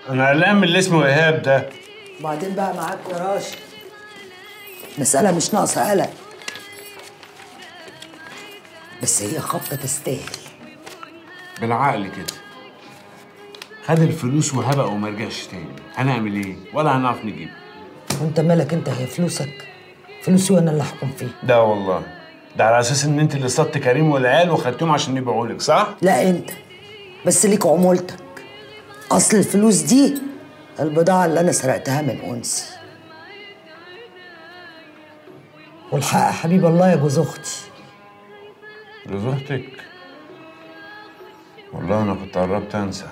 انا قلقان من اللي اسمه ايهاب ده وبعدين بقى معاك يا راشد مسألة مش ناقصة قلق بس هي خبطة تستاهل بالعقل كده خد الفلوس وهبق وما رجعش تاني هنعمل ايه ولا هنعرف نجيب وانت مالك انت هي فلوسك فلوسي وانا اللي احكم فيها ده والله ده على اساس ان انت اللي صدت كريم والعيال وخدتهم عشان يبيعوا لك صح لا انت بس ليك عمولتك اصل الفلوس دي البضاعة اللي انا سرقتها من انسي والحق يا حبيب الله يا جوز اختي جوز اختك والله انا كنت قربت انسى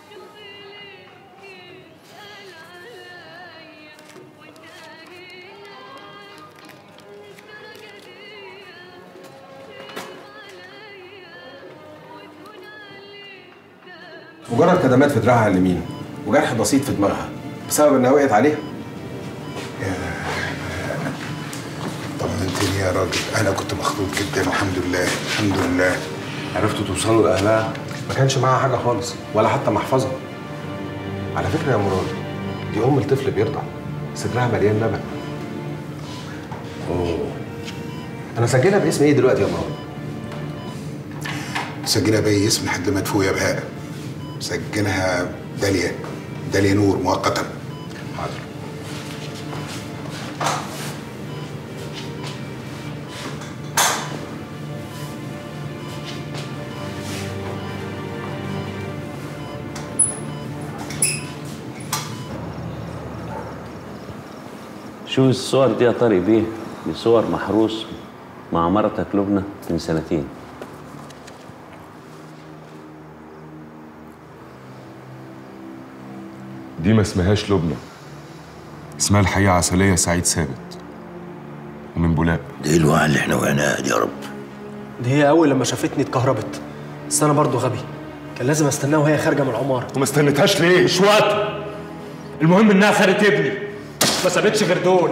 مجرد كدمات في دراعها اليمين وجرح بسيط في دماغها بسبب انها وقعت عليها طمنتني يا راجل انا كنت مخضوض جدا الحمد لله الحمد لله عرفتوا توصلوا لاهلها ما كانش معاها حاجه خالص ولا حتى محفظه على فكره يا مراد دي ام الطفل بيرضع صدرها مليان لبن اوه انا سجلها باسم ايه دلوقتي يا مراد سجلها باي اسم لحد ما تفوق يا بهاء سجلها داليا داليا نور مؤقتا حاضر شو الصور دي يا طارق بيه دي صور محروس مع مرتك لبنى من سنتين دي ما اسمهاش لبنى اسمها الحقيقة عسلية سعيد ثابت ومن بولاق دي الوعي اللي احنا وقعناها دي يا رب دي هي اول لما شافتني اتكهربت بس انا برضه غبي كان لازم استناها وهي خارجه من العماره وما استنيتهاش ليه؟ مش وقته المهم انها خدت ابني ما سابتش غير دول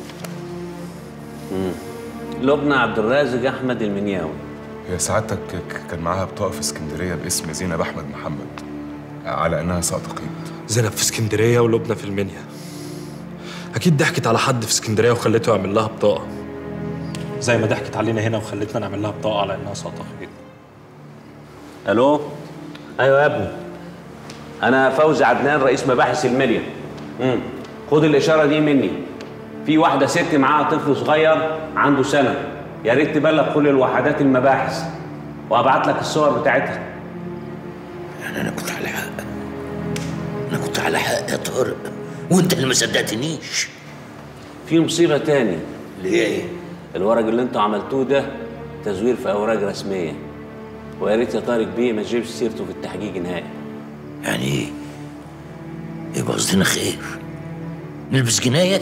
لبنى عبد الرازق احمد المنياوي هي سعادتك ك- كان معاها بطاقة في اسكندرية باسم زينب أحمد محمد على إنها ساقطة قيد زينب في اسكندريه ولبنى في المنيا اكيد ضحكت على حد في اسكندريه وخلته يعمل لها بطاقه زي ما ضحكت علينا هنا وخلتنا نعمل لها بطاقه على انها ساقطه خير الو ايوه يا ابني انا فوزي عدنان رئيس مباحث المنيا امم خد الاشاره دي مني في واحده ست معاها طفل صغير عنده سنه يا ريت تبلغ كل الوحدات المباحث وابعت لك الصور بتاعتها يعني انا كنت على حق انا كنت على حق يا طارق وانت اللي ما صدقتنيش في مصيبه تاني اللي هي ايه الورق اللي انتوا عملتوه ده تزوير في اوراق رسميه ويا ريت يا طارق بيه ما تجيبش سيرته في التحقيق نهائي يعني ايه يبقى قصدنا خير نلبس جنايه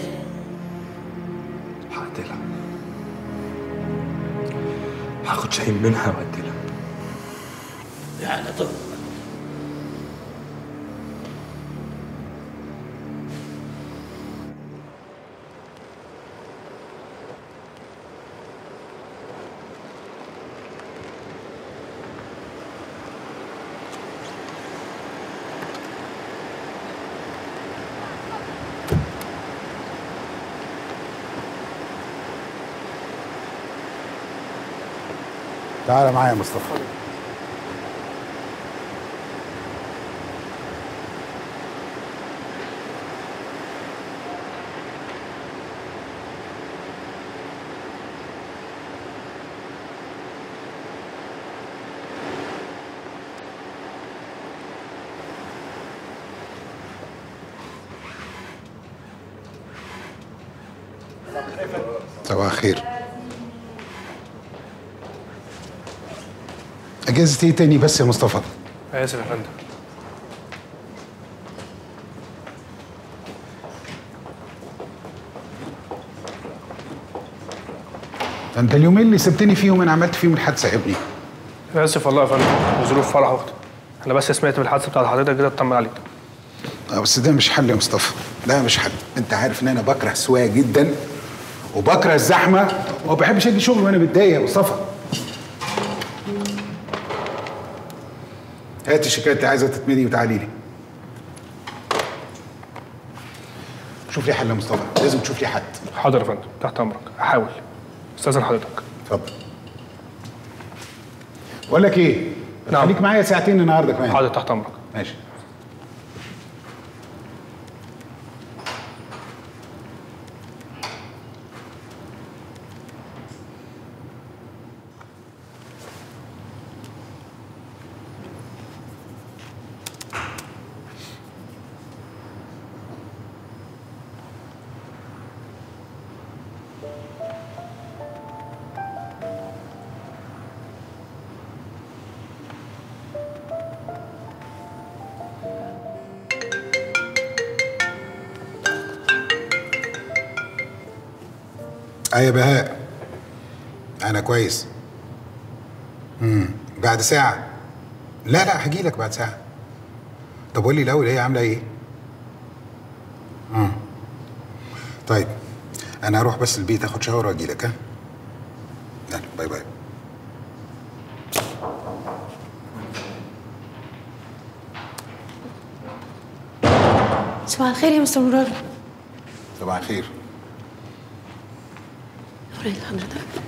هقتلها هاخد شاهين منها واقتلها يعني طب تعالى معايا يا مصطفى صباح الخير اجازة ايه تاني بس يا مصطفى اسف يا فندم ده انت اليومين اللي سبتني فيهم انا عملت فيهم الحادثه يا ابني اسف والله يا فندم ظروف فرح اختي انا بس سمعت بالحادثه بتاعت حضرتك كده اطمن عليك اه بس ده مش حل يا مصطفى لا مش حل انت عارف ان انا بكره السواقه جدا وبكره الزحمه وما بحبش اجي شغل وانا متضايق يا مصطفى هات الشيكات اللي عايزه تتمدي وتعالي لي شوف لي حل يا مصطفى لازم تشوف لي حد حاضر يا فندم تحت امرك احاول استاذن حضرتك اتفضل بقول لك ايه نعم. خليك معايا ساعتين النهارده كمان حاضر تحت امرك ماشي اه يا بهاء انا كويس امم بعد ساعه لا لا هجي لك بعد ساعه طب قول لي الاول هي عامله ايه امم طيب انا هروح بس البيت اخد شاور واجي لك ها يلا باي باي صباح الخير يا مستر مراد صباح الخير أولاد حضرتك